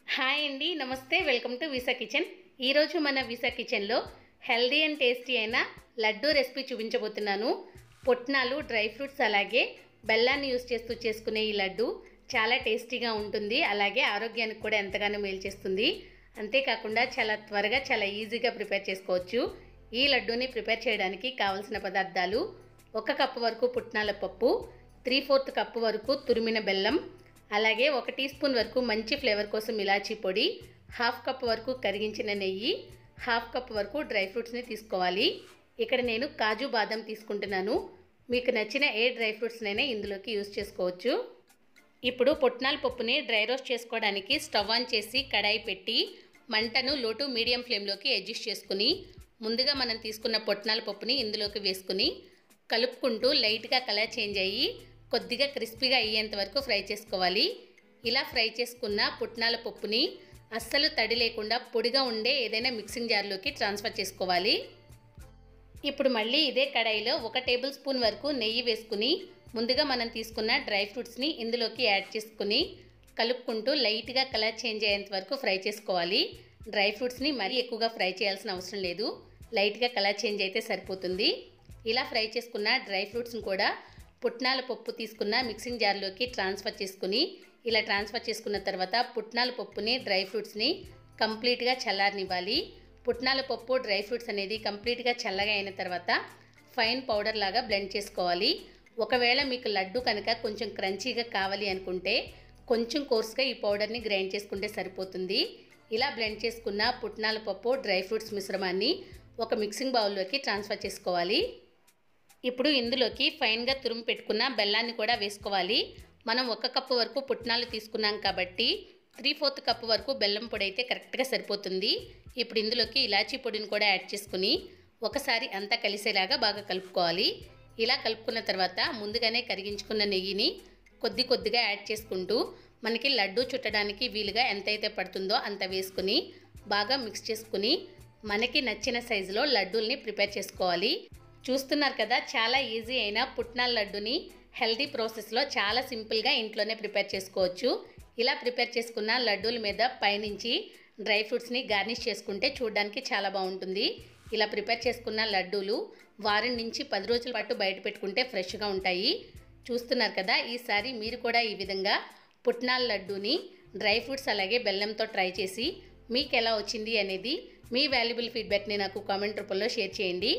hi అండి నమస్తే welcome to visa kitchen ఈరోజు మన విసా కిచెన్లో హెల్దీ అండ్ టేస్టీ అయిన లడ్డూ రెసిపీ చూపించబోతున్నాను పుట్నాలు డ్రై ఫ్రూట్స్ అలాగే బెల్లాన్ని యూస్ చేస్తూ చేసుకునే ఈ లడ్డు చాలా టేస్టీగా ఉంటుంది అలాగే ఆరోగ్యానికి కూడా ఎంతగానో మేలు చేస్తుంది అంతేకాకుండా చాలా త్వరగా చాలా ఈజీగా ప్రిపేర్ చేసుకోవచ్చు ఈ లడ్డూని ప్రిపేర్ చేయడానికి కావలసిన పదార్థాలు ఒక కప్పు వరకు పుట్నాల పప్పు త్రీ ఫోర్త్ కప్పు వరకు తురిమిన బెల్లం అలాగే ఒక టీ స్పూన్ వరకు మంచి ఫ్లేవర్ కోసం ఇలాచీ పొడి హాఫ్ కప్ వరకు కరిగించిన నెయ్యి హాఫ్ కప్ వరకు డ్రై ఫ్రూట్స్ని తీసుకోవాలి ఇక్కడ నేను కాజు బాదం తీసుకుంటున్నాను మీకు నచ్చిన ఏ డ్రై ఫ్రూట్స్నైనా ఇందులోకి యూస్ చేసుకోవచ్చు ఇప్పుడు పుట్నాల పప్పుని డ్రై రోస్ట్ చేసుకోవడానికి స్టవ్ ఆన్ చేసి కడాయి పెట్టి మంటను లో టు మీడియం ఫ్లేమ్లోకి అడ్జస్ట్ చేసుకుని ముందుగా మనం తీసుకున్న పుట్నాల పప్పుని ఇందులోకి వేసుకుని కలుపుకుంటూ లైట్గా కలర్ చేంజ్ అయ్యి కొద్దిగా క్రిస్పీగా అయ్యేంత వరకు ఫ్రై చేసుకోవాలి ఇలా ఫ్రై చేసుకున్న పుట్నాల పప్పుని అస్సలు తడి లేకుండా పొడిగా ఉండే ఏదైనా మిక్సింగ్ జార్లోకి ట్రాన్స్ఫర్ చేసుకోవాలి ఇప్పుడు మళ్ళీ ఇదే కడాయిలో ఒక టేబుల్ స్పూన్ వరకు నెయ్యి వేసుకుని ముందుగా మనం తీసుకున్న డ్రై ఫ్రూట్స్ని ఇందులోకి యాడ్ చేసుకుని కలుపుకుంటూ లైట్గా కలర్ చేంజ్ అయ్యేంత వరకు ఫ్రై చేసుకోవాలి డ్రై ఫ్రూట్స్ని మరీ ఎక్కువగా ఫ్రై చేయాల్సిన అవసరం లేదు లైట్గా కలర్ చేంజ్ అయితే సరిపోతుంది ఇలా ఫ్రై చేసుకున్న డ్రై ఫ్రూట్స్ని కూడా పుట్నాల పప్పు తీసుకున్న మిక్సింగ్ జార్లోకి ట్రాన్స్ఫర్ చేసుకుని ఇలా ట్రాన్స్ఫర్ చేసుకున్న తర్వాత పుట్నాల పప్పుని డ్రై ఫ్రూట్స్ని కంప్లీట్గా చల్లారనివ్వాలి పుట్నాల పప్పు డ్రై ఫ్రూట్స్ అనేది కంప్లీట్గా చల్లగా అయిన తర్వాత ఫైన్ పౌడర్ లాగా బ్లెండ్ చేసుకోవాలి ఒకవేళ మీకు లడ్డు కనుక కొంచెం క్రంచీగా కావాలి అనుకుంటే కొంచెం కోర్స్గా ఈ పౌడర్ని గ్రైండ్ చేసుకుంటే సరిపోతుంది ఇలా బ్లెండ్ చేసుకున్న పుట్నాల పప్పు డ్రై ఫ్రూట్స్ మిశ్రమాన్ని ఒక మిక్సింగ్ బౌల్లోకి ట్రాన్స్ఫర్ చేసుకోవాలి ఇప్పుడు ఇందులోకి ఫైన్గా తురుము పెట్టుకున్న బెల్లాన్ని కూడా వేసుకోవాలి మనం ఒక కప్పు వరకు పుట్నాలు తీసుకున్నాం కాబట్టి త్రీ ఫోర్త్ కప్పు వరకు బెల్లం పొడి అయితే కరెక్ట్గా సరిపోతుంది ఇప్పుడు ఇందులోకి ఇలాచీ పొడిని కూడా యాడ్ చేసుకుని ఒకసారి అంతా కలిసేలాగా బాగా కలుపుకోవాలి ఇలా కలుపుకున్న తర్వాత ముందుగానే కరిగించుకున్న నెయ్యిని కొద్ది కొద్దిగా యాడ్ చేసుకుంటూ మనకి లడ్డు చుట్టడానికి వీలుగా ఎంతైతే పడుతుందో అంత వేసుకుని బాగా మిక్స్ చేసుకుని మనకి నచ్చిన సైజులో లడ్డూల్ని ప్రిపేర్ చేసుకోవాలి చూస్తున్నారు కదా చాలా ఈజీ అయిన పుట్నాల లడ్డుని హెల్దీ ప్రాసెస్లో చాలా సింపుల్గా ఇంట్లోనే ప్రిపేర్ చేసుకోవచ్చు ఇలా ప్రిపేర్ చేసుకున్న లడ్డూల మీద పైనుంచి డ్రై ఫ్రూట్స్ని గార్నిష్ చేసుకుంటే చూడడానికి చాలా బాగుంటుంది ఇలా ప్రిపేర్ చేసుకున్న లడ్డూలు వారం నుంచి పది రోజుల పాటు బయట పెట్టుకుంటే ఫ్రెష్గా ఉంటాయి చూస్తున్నారు కదా ఈసారి మీరు కూడా ఈ విధంగా పుట్నాల లడ్డూని డ్రై ఫ్రూట్స్ అలాగే బెల్లంతో ట్రై చేసి మీకు ఎలా వచ్చింది అనేది మీ వాల్యుబుల్ ఫీడ్బ్యాక్ని నాకు కామెంట్ రూపంలో షేర్ చేయండి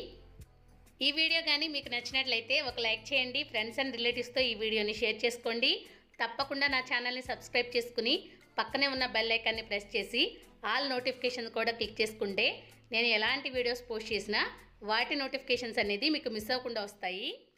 ఈ వీడియో కానీ మీకు నచ్చినట్లయితే ఒక లైక్ చేయండి ఫ్రెండ్స్ అండ్ రిలేటివ్స్తో ఈ వీడియోని షేర్ చేసుకోండి తప్పకుండా నా ఛానల్ని సబ్స్క్రైబ్ చేసుకుని పక్కనే ఉన్న బెల్ ఐకాన్ని ప్రెస్ చేసి ఆల్ నోటిఫికేషన్ కూడా క్లిక్ చేసుకుంటే నేను ఎలాంటి వీడియోస్ పోస్ట్ చేసినా వాటి నోటిఫికేషన్స్ అనేది మీకు మిస్ అవ్వకుండా వస్తాయి